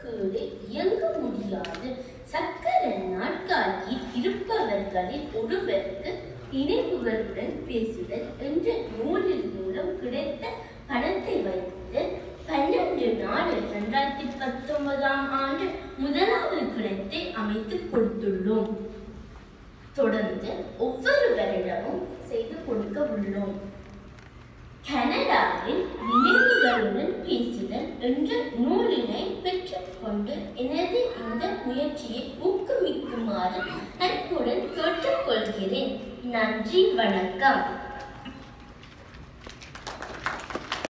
கீழே இயங்க முடியாது சக்கர நாட்காலியில் இருப்பவர்களில் ஒருவருக்கு நினைவுகளுடன் பேசுதல் என்ற நூலின் மூலம் கிடைத்த பணத்தை வைத்து பன்னெண்டு நாலு இரண்டாயிரத்தி பத்தொன்பதாம் ஆண்டு முதலாவது பிணத்தை அமைத்து கொடுத்துள்ளோம் தொடர்ந்து ஒவ்வொரு வருடமும் செய்து கொடுக்க உள்ளோம் கனடாவில் நினைவுகளுடன் பேசுதல் என்ற நூலினை பெற்றுக்கொண்டு எனது இந்த முயற்சியை ஊக்குவிக்குமாறு அன்புடன் கேட்டுக்கொள்கிறேன் நன்றி வணக்கம்